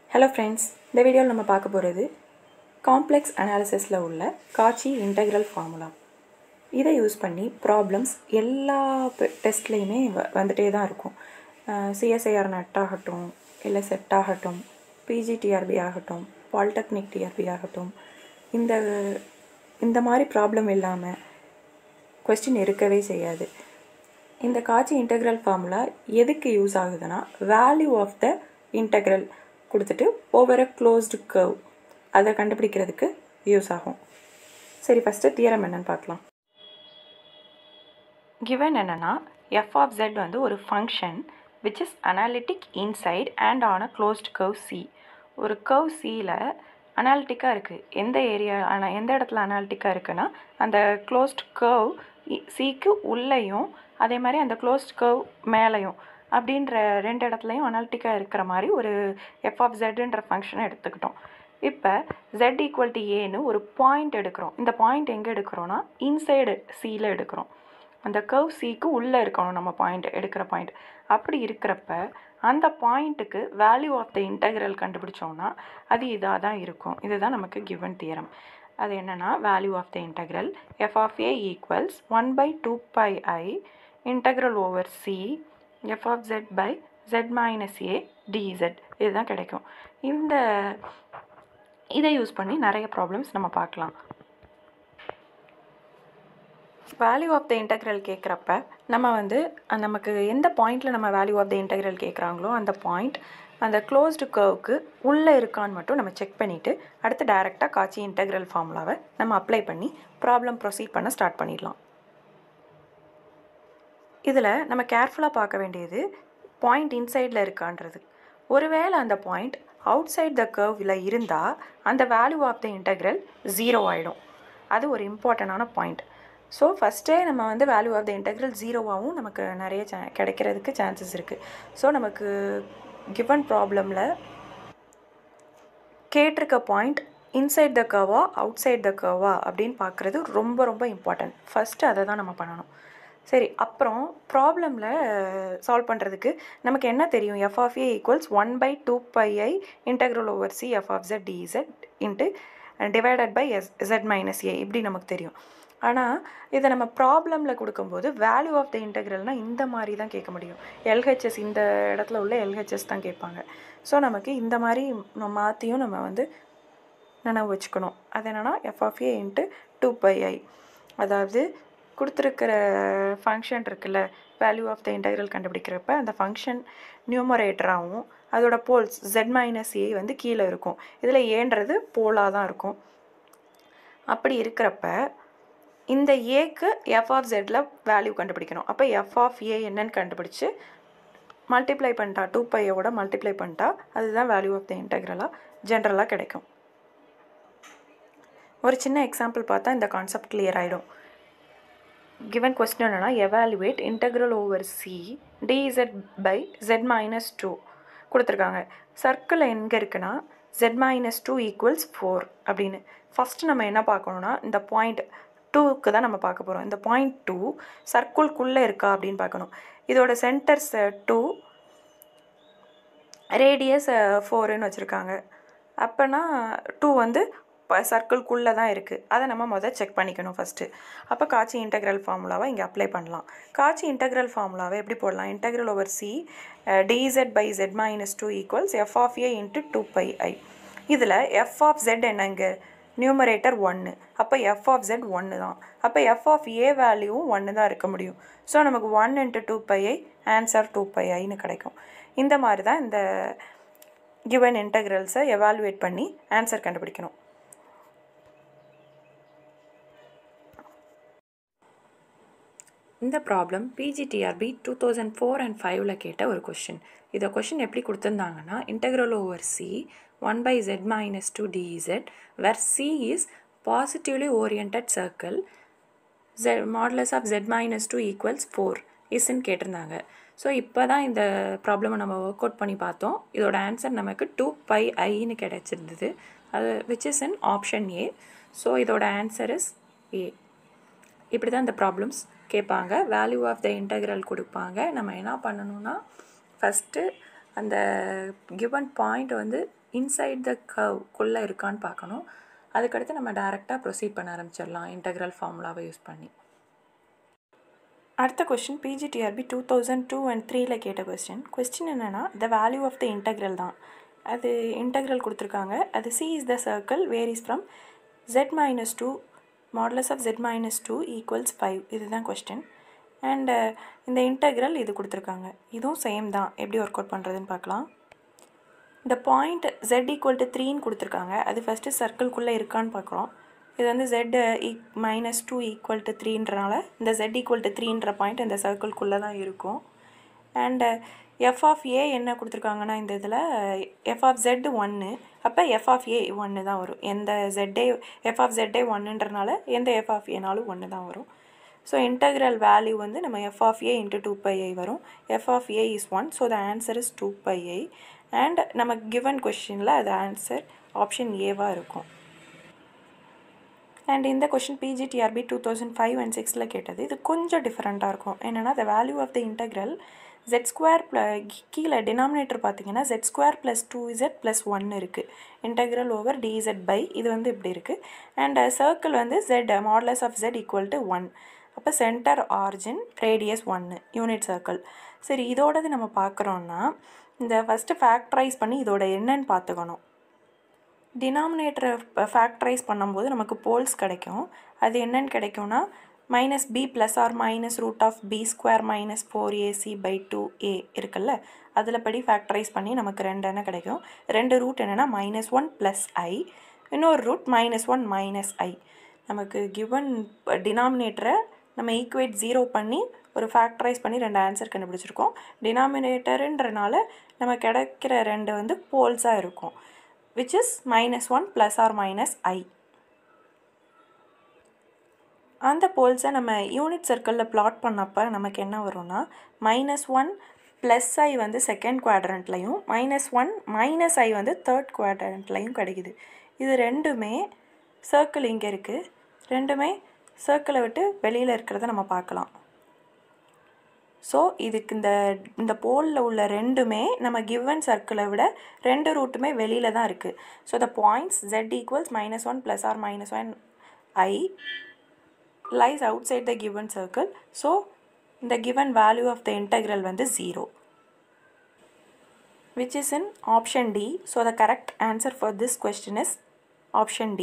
Hello friends இந்த வீடியோவில் நம்ம பார்க்க போகிறது காம்ப்ளெக்ஸ் அனாலிசிஸில் உள்ள காட்சி இன்டெக்ரல் ஃபார்முலா இதை யூஸ் பண்ணி ப்ராப்ளம்ஸ் எல்லா டெஸ்ட்லேயுமே வ வந்துட்டே தான் இருக்கும் சிஎஸ்ஐஆர் நட் ஆகட்டும் இல்லை செட் ஆகட்டும் பிஜிடிஆர்பி ஆகட்டும் பாலிடெக்னிக் டிஆர்பி ஆகட்டும் இந்த இந்த மாதிரி ப்ராப்ளம் இல்லாமல் கொஸ்டின் இருக்கவே செய்யாது இந்த காட்சி இன்டெக்ரல் ஃபார்முலா எதுக்கு யூஸ் ஆகுதுன்னா வேல்யூ ஆஃப் த இன்டெக்ரல் கொடுத்துட்டு ஓவர் அ க்ளோஸ்டு கர்வ் அதை கண்டுபிடிக்கிறதுக்கு யூஸ் ஆகும் சரி ஃபஸ்ட்டு தியரம் என்னன்னு பார்க்கலாம் கிவன் என்னென்னா எஃப் ஆஃப் ஜெட் வந்து ஒரு function which is analytic inside and on a closed curve C ஒரு கர்வ் சியில் அனாலிட்டிக்காக இருக்குது எந்த ஏரியா ஆனால் எந்த இடத்துல அனாலிட்டிக்காக இருக்குன்னா அந்த க்ளோஸ்ட் கர்வ் சிக்கு உள்ளேயும் அதே மாதிரி அந்த க்ளோஸ்ட் கர்வ் மேலேயும் அப்படின்ற ரெண்டு இடத்துலையும் அனாலிட்டிக்காக இருக்கிற மாதிரி ஒரு எஃப் ஆஃப் ஜெட்டுன்ற ஃபங்க்ஷனை எடுத்துக்கிட்டோம் இப்போ ஜெட் ஈக்குவல் டு ஏன்னு ஒரு பாயிண்ட் எடுக்கிறோம் இந்த பாயிண்ட் எங்கே எடுக்கிறோன்னா இன்சைடு சியில் எடுக்கிறோம் அந்த கர்வ் சிக்கு உள்ளே இருக்கணும் நம்ம பாயிண்ட் எடுக்கிற பாயிண்ட் அப்படி இருக்கிறப்ப அந்த பாயிண்ட்டுக்கு வேல்யூ ஆஃப் த இன்டெக்ரல் கண்டுபிடிச்சோன்னா அது இதாக தான் இருக்கும் இதுதான் நமக்கு கிவன் தியரம் அது என்னென்னா value of the integral f of a equals one by two pi i integral over C f of z by z minus a d z இதுதான் கிடைக்கும் இந்த இதை யூஸ் பண்ணி நிறைய ப்ராப்ளம்ஸ் நம்ம பார்க்கலாம் வேல்யூ ஆஃப் த இன்டெக்ரல் கேட்குறப்ப நம்ம வந்து நமக்கு எந்த பாயிண்டில் நம்ம வேல்யூ ஆஃப் த இன்டெக்ரல் கேட்குறாங்களோ அந்த பாயிண்ட் அந்த க்ளோஸ்டு கர்வுக்கு உள்ளே இருக்கான்னு மட்டும் நம்ம செக் பண்ணிவிட்டு அடுத்து டைரெக்டாக காட்சி இன்டெக்ரல் ஃபார்முலாவை நம்ம அப்ளை பண்ணி ப்ராப்ளம் ப்ரொசீட் பண்ண ஸ்டார்ட் பண்ணிடலாம் இதில் நம்ம கேர்ஃபுல்லாக பார்க்க வேண்டியது பாயிண்ட் இன்சைடில் இருக்கான்றது ஒருவேளை அந்த பாயிண்ட் அவுட் சைட் த கர்வில் இருந்தால் அந்த value of the integral zero ஆகிடும் அது ஒரு இம்பார்ட்டண்டான பாயிண்ட் ஸோ ஃபஸ்ட்டே நம்ம வந்து வேல்யூ ஆஃப் த இன்டெக்ரல் ஜீரோவாகவும் நமக்கு நிறைய சே கிடைக்கிறதுக்கு சான்சஸ் இருக்குது ஸோ நமக்கு கிவன் ப்ராப்ளமில் கேட்டிருக்க பாயிண்ட் இன்சைட் த கர்வா அவுட் சைட் த கர்வா அப்படின்னு பார்க்குறது ரொம்ப ரொம்ப இம்பார்ட்டன்ட் ஃபஸ்ட்டு அதை தான் நம்ம பண்ணணும் சரி அப்புறம் ப்ராப்ளமில் சால்வ் பண்ணுறதுக்கு நமக்கு என்ன தெரியும் f of a equals one by two pi i integral over C f of z d z into divided by s z minus a இப்படி நமக்கு தெரியும் ஆனால் இதை நம்ம ப்ராப்ளமில் கொடுக்கும்போது வேல்யூ ஆஃப் த இன்டெக்ரல்னால் இந்த மாதிரி தான் கேட்க முடியும் எல்ஹெச்எஸ் இந்த இடத்துல உள்ள எல்ஹெச்எஸ் தான் கேட்பாங்க ஸோ நமக்கு இந்த மாதிரி நம்ம மாற்றியும் நம்ம வந்து நினைவு வச்சுக்கணும் அது என்னென்னா f of a into two pi i அதாவது கொடுத்துருக்கிற ஃபங்க்ஷன் இருக்குல்ல வேல்யூ ஆஃப் த இன்டெக்ரல் கண்டுபிடிக்கிறப்ப அந்த ஃபங்க்ஷன் நியூமரேட்டராகவும் அதோட போல்ஸ் ஜெட் மைனஸ் ஏ வந்து கீழே இருக்கும் இதில் ஏன்றது போலாக தான் இருக்கும் அப்படி இருக்கிறப்ப இந்த ஏக்கு எஃப் ஆஃப் ஜெட்டில் வேல்யூ கண்டுபிடிக்கணும் அப்போ எஃப் ஆஃப் ஏ என்னன்னு கண்டுபிடிச்சி மல்டிப்ளை பண்ணிட்டா டூ பையோட மல்டிப்ளை பண்ணிட்டா அதுதான் வேல்யூ ஆஃப் த இன்டெக்ரலாக ஜென்ரலாக கிடைக்கும் ஒரு சின்ன எக்ஸாம்பிள் பார்த்தா இந்த கான்செப்ட் கிளியர் ஆகிடும் கிவன் கொஸ்டின் என்னென்னா evaluate integral over C d z by z minus two கொடுத்துருக்காங்க சர்க்கிள் எங்கே இருக்குன்னா z minus two equals four அப்படின்னு ஃபஸ்ட்டு நம்ம என்ன பார்க்கணுன்னா இந்த பாயிண்ட் டூக்கு தான் நம்ம பார்க்க போகிறோம் இந்த பாயிண்ட் டூ சர்க்கிள்குள்ளே இருக்கா அப்படின்னு பார்க்கணும் இதோட சென்டர்ஸ் டூ ரேடியஸ் ஃபோருன்னு வச்சுருக்காங்க அப்போனா டூ வந்து சர்க்கிள்குள்ளே தான் இருக்குது அதை நம்ம முதல் செக் பண்ணிக்கணும் ஃபஸ்ட்டு அப்போ காட்சி இன்டெக்ரல் ஃபார்முலாவை இங்கே அப்ளை பண்ணலாம் காட்சி இன்டெக்ரல் ஃபார்முலாவை எப்படி போடலாம் integral over C d z by z minus two equals f of a into two pi i இதில் எஃப் ஆஃப் ஜெட் என்னங்க நியூமரேட்டர் ஒன்று அப்போ எஃப் ஆஃப் ஜெட் ஒன்று தான் அப்போ எஃப் ஆஃப் ஏ வேல்யூவும் ஒன்று தான் இருக்க முடியும் ஸோ நமக்கு one into two pi i answer two pi ஐன்னு கிடைக்கும் இந்த மாதிரி தான் இந்த கிவன் இன்டெக்ரல்ஸை எவாலுவேட் பண்ணி ஆன்சர் கண்டுபிடிக்கணும் இந்த problem PGTRB two thousand four and ஃபைவ்ல கேட்ட ஒரு கொஷின் இதை கொஷின் எப்படி கொடுத்துருந்தாங்கன்னா integral over C one by z minus two d z where C is positively orient circle ஜெ modulus of z minus two equals four இஸ்ன்னு கேட்டிருந்தாங்க ஸோ இப்போ தான் இந்த ப்ராப்ளமை நம்ம ஒர்க் அவுட் பண்ணி பார்த்தோம் இதோட ஆன்சர் நமக்கு டூ பை ஐன்னு கிடச்சிருந்தது அது which is in option A so இதோட ஆன்சர் இஸ் ஏ இப்படி தான் இந்த ப்ராப்ளம்ஸ் கேட்பாங்க வேல்யூ ஆஃப் த இன்டெக்ரல் கொடுப்பாங்க நம்ம என்ன பண்ணணும்னா ஃபஸ்ட்டு அந்த கிவன் பாயிண்ட் வந்து இன்சைட் த கர்வ்க்குள்ளே இருக்கான்னு பார்க்கணும் அதுக்கடுத்து நம்ம டேரெக்டாக ப்ரொசீட் பண்ண ஆரம்பிச்சிடலாம் இன்டெக்ரல் ஃபார்முலாவை யூஸ் பண்ணி அடுத்த question PGTRB two thousand two and த்ரீல கேட்ட கொஸ்டின் கொஸ்டின் என்னென்னா the value of the integral தான் அது இன்டெக்ரல் கொடுத்துருக்காங்க அது C is the circle varies from z minus two modulus of z minus two equals five இதுதான் கொஸ்டின் அண்டு இந்த integral இது கொடுத்துருக்காங்க இதுவும் சேம் தான் எப்படி ஒர்க் அவுட் பண்ணுறதுன்னு பார்க்கலாம் இந்த பாயிண்ட் ஜெட் ஈக்குவல் டு த்ரீன்னு கொடுத்துருக்காங்க அது ஃபஸ்ட்டு சர்க்கிள்குள்ளே இருக்கான்னு பார்க்குறோம் இது வந்து ஜெட் ஈக் மைனஸ் டூ ஈக்குவல் டு த்ரீன்றனால இந்த ஜெட் ஈக்குவல் டு த்ரீன்ற பாயிண்ட் இந்த சர்க்கிள்குள்ளே தான் இருக்கும் அண்டு எஃப் ஆஃப் ஏ என்ன கொடுத்துருக்காங்கன்னா இந்த இதில் எஃப் ஆஃப் ஜெட் ஒன்று அப்போ எஃப் ஆஃப் ஏ ஒன்று தான் வரும் எந்த ஜெட்டே எஃப் ஆஃப் ஜெட்டே ஒன்றுன்றனால எந்த எஃப் ஆஃப் ஏனாலும் ஒன்று தான் வரும் ஸோ இன்டகிரல் வேல்யூ வந்து நம்ம f of a into two pi i வரும் f of a is one so the answer is two pi i and நமக்கு கிவன் கொஷினில் அது ஆன்சர் ஆப்ஷன் ஏவாக இருக்கும் அண்ட் இந்த question PGTRB two thousand five and சிக்ஸில் கேட்டது இது கொஞ்சம் டிஃப்ரெண்ட்டாக இருக்கும் என்னென்னா the value of the integral z square plus கீழே டினாமினேட்டர் பார்த்தீங்கன்னா z square plus two z plus one இருக்குது இன்டெக்ரல் ஓவர் டிஇசட் பை இது வந்து இப்படி இருக்குது அண்ட் சர்க்கிள் வந்து z modulus of z equal to one அப்போ சென்டர் ஆர்ஜின் ரேடியஸ் ஒன்று யூனிட் சர்க்கிள் சரி இதோடது நம்ம பார்க்குறோன்னா இந்த ஃபஸ்ட்டு ஃபேக்டரைஸ் பண்ணி இதோட என்னன்னு பார்த்துக்கணும் டினாமினேட்டரை ஃபேக்டரைஸ் பண்ணும்போது நமக்கு போல்ஸ் கிடைக்கும் அது என்னன்னு கிடைக்கும்னா minus b plus or minus root of b square minus four ac by two a இருக்குல்ல அதில் படி ஃபேக்டரைஸ் பண்ணி நமக்கு ரெண்டு என்ன கிடைக்கும் ரெண்டு ரூட் என்னென்னா மைனஸ் ஒன் ப்ளஸ் ஐ இன்னொரு root minus one minus i நமக்கு கிவன் டினாமினேட்டரை நம்ம ஈக்குவேட் ஜீரோ பண்ணி ஒரு ஃபேக்டரைஸ் பண்ணி ரெண்டு ஆன்சர் கண்டுபிடிச்சிருக்கோம் டினாமினேட்டருன்றனால நம்ம கிடைக்கிற ரெண்டு வந்து போல்ஸாக இருக்கும் which is minus one plus or minus i அந்த போல்ஸை நம்ம யூனிட் சர்க்கிளில் பிளாட் பண்ணப்போ நமக்கு என்ன வரும்னா மைனஸ் ஒன் ப்ளஸ் ஐ வந்து செகண்ட் குவாட்ரண்ட்லையும் மைனஸ் ஒன் மைனஸ் ஐ வந்து தேர்ட் குவாட்ரண்ட்லையும் கிடைக்குது இது ரெண்டுமே சர்க்கிள் இங்கே இருக்குது ரெண்டுமே சர்க்கிளை விட்டு வெளியில் இருக்கிறத நம்ம பார்க்கலாம் ஸோ இதுக்கு இந்த இந்த போலில் உள்ள ரெண்டுமே நம்ம கிவன் சர்க்கிளை விட ரெண்டு ரூட்டுமே வெளியில் தான் இருக்குது so the points z equals minus one plus or minus one i lies outside the given circle so the given value of the integral வந்து 0 which is in option D so the correct answer for this question is option D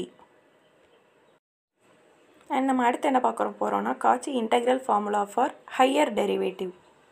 and நம்ம அடுத்து என்ன பார்க்குறோம் போகிறோம்னா Cauchy integral formula for higher derivative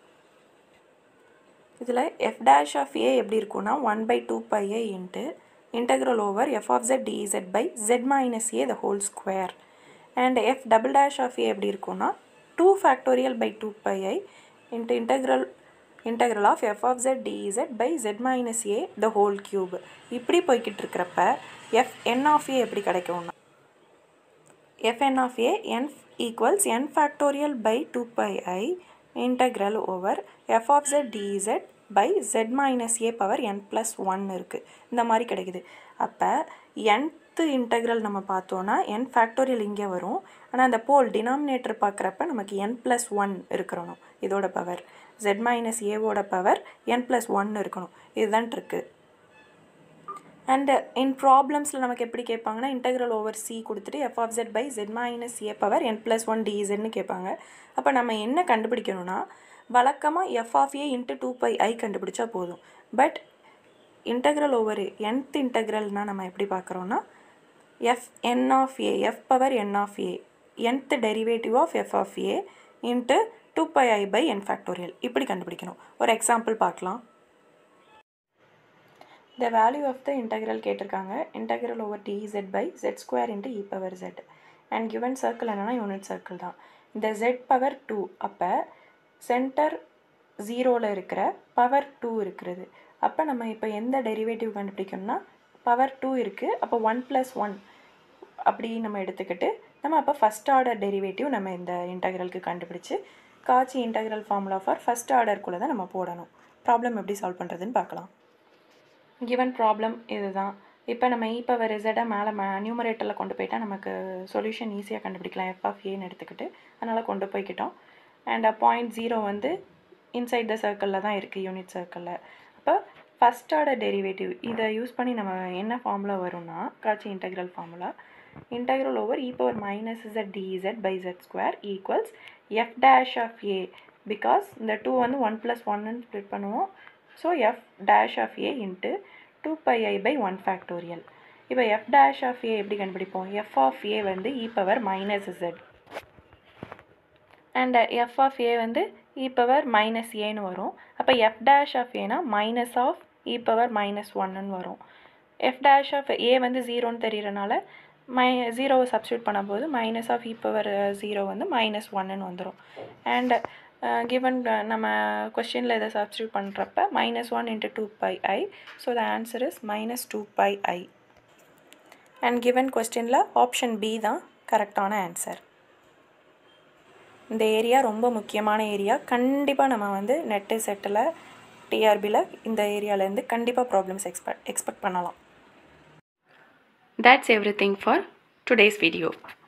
இதில் f dash of a எப்படி இருக்கும்னா one by two pi a into integral over f of z dz by z minus a the whole square and f double dash of a எப்படி இருக்கும்னா two factorial by two pi i into integral integral of f of z dz by z minus a the whole cube இப்படி போய்கிட்டு இருக்கிறப்ப f n of a எப்படி கிடைக்கும்னா f n of a n equals n factorial by two pi i integral over f of z dz by z minus a power n plus one இருக்குது இந்த மாதிரி கிடைக்குது அப்போ nth இன்டெக்ரல் நம்ம பார்த்தோன்னா என் factorial இங்கே வரும் ஆனால் அந்த போல் டினாமினேட்டர் பார்க்குறப்ப நமக்கு என் ப்ளஸ் ஒன் இருக்கணும் இதோட பவர் ஜெட் மைனஸ் ஏவோட பவர் என் ப்ளஸ் ஒன் இருக்கணும் இதுதான் இருக்கு அண்ட் இன் ப்ராப்ளம்ஸில் நமக்கு எப்படி கேட்பாங்கன்னா இன்டெக்ரல் ஓவர் சி கொடுத்துட்டு f of z by z minus a power n plus one டிஇசெட்னு கேட்பாங்க அப்போ நம்ம என்ன கண்டுபிடிக்கணும்னா வழக்கமாக f of a into two pi i கண்டுபிடிச்சா போதும் பட் இன்டெக்ரல் ஓவர் nth இன்டெக்ரல்னால் நம்ம எப்படி பார்க்குறோன்னா f n of a f power n of a nth derivative of f of a into two pi i by n factorial இப்படி கண்டுபிடிக்கணும் ஒரு example பார்க்கலாம் the value of the integral கேட்டிருக்காங்க integral over dz by z square into e power z and given circle என்னென்னா unit circle தான் இந்த z power two அப்போ centre ஜீரோவில் இருக்கிற பவர் டூ இருக்கிறது அப்போ நம்ம இப்போ எந்த டெரிவேட்டிவ் கண்டுபிடிக்கணும்னா பவர் டூ இருக்குது அப்போ ஒன் ப்ளஸ் ஒன் அப்படி நம்ம எடுத்துக்கிட்டு நம்ம அப்போ ஃபஸ்ட் ஆர்டர் டெரிவேட்டிவ் நம்ம இந்த இன்டெக்ரலுக்கு கண்டுபிடிச்சு Cauchy integral formula for first ஆர்டருக்குள்ளே தான் நம்ம போடணும் ப்ராப்ளம் எப்படி சால்வ் பண்ணுறதுன்னு பார்க்கலாம் கிவன் ப்ராப்ளம் இதுதான் இப்போ நம்ம இ பவர் ரிசல்ட்டை மேலே மே நியூமரேட்டரில் கொண்டு போயிட்டால் நமக்கு சொல்யூஷன் ஈஸியாக கண்டுபிடிக்கலாம் எஃப் ஆஃப் ஏன்னு எடுத்துக்கிட்டு அதனால் கொண்டு போய்க்கிட்டோம் அண்ட் பாயிண்ட் ஜீரோ வந்து இன்சைட் த சர்க்கிளில் தான் இருக்குது யூனிட் சர்க்கிளில் அப்போ ஃபஸ்ட் ஆர்டர் டெரிவேட்டிவ் இதை யூஸ் பண்ணி நம்ம என்ன ஃபார்முலா வரும்னா Cauchy integral formula integral over e power minus z dz by z square equals f dash of a because இந்த 2 வந்து 1 plus 1 ஸ்ப்ளிட் பண்ணுவோம் so f dash of a into 2 pi i by 1 factorial இப்போ f dash of a எப்படி கண்டுபிடிப்போம் f of a வந்து e power minus z and f of a வந்து e power minus ஏன்னு வரும் அப்போ f dash of a னா minus of e power minus 1ன்னு வரும் f dash of a வந்து ஜீரோன்னு தெரியறனால மை ஜீரோவை சப்ஸ்டியூட் பண்ணும்போது minus of e power zero வந்து மைனஸ் ஒன்னு வந்துடும் அண்ட் கிவன் நம்ம கொஸ்டினில் இதை சப்ஸ்டியூட் பண்ணுறப்ப minus one into two pi i so the answer is minus two pi i and given கொஸ்டினில் ஆப்ஷன் பி தான் கரெக்டான ஆன்சர் இந்த ஏரியா ரொம்ப முக்கியமான ஏரியா கண்டிப்பாக நம்ம வந்து நெட்டு செட்டில் டிஆர்பியில் இந்த ஏரியாவிலேருந்து கண்டிப்பாக ப்ராப்ளம்ஸ் எக்ஸ்பெக்ட் எக்ஸ்பெக்ட் பண்ணலாம் That's everything for today's video.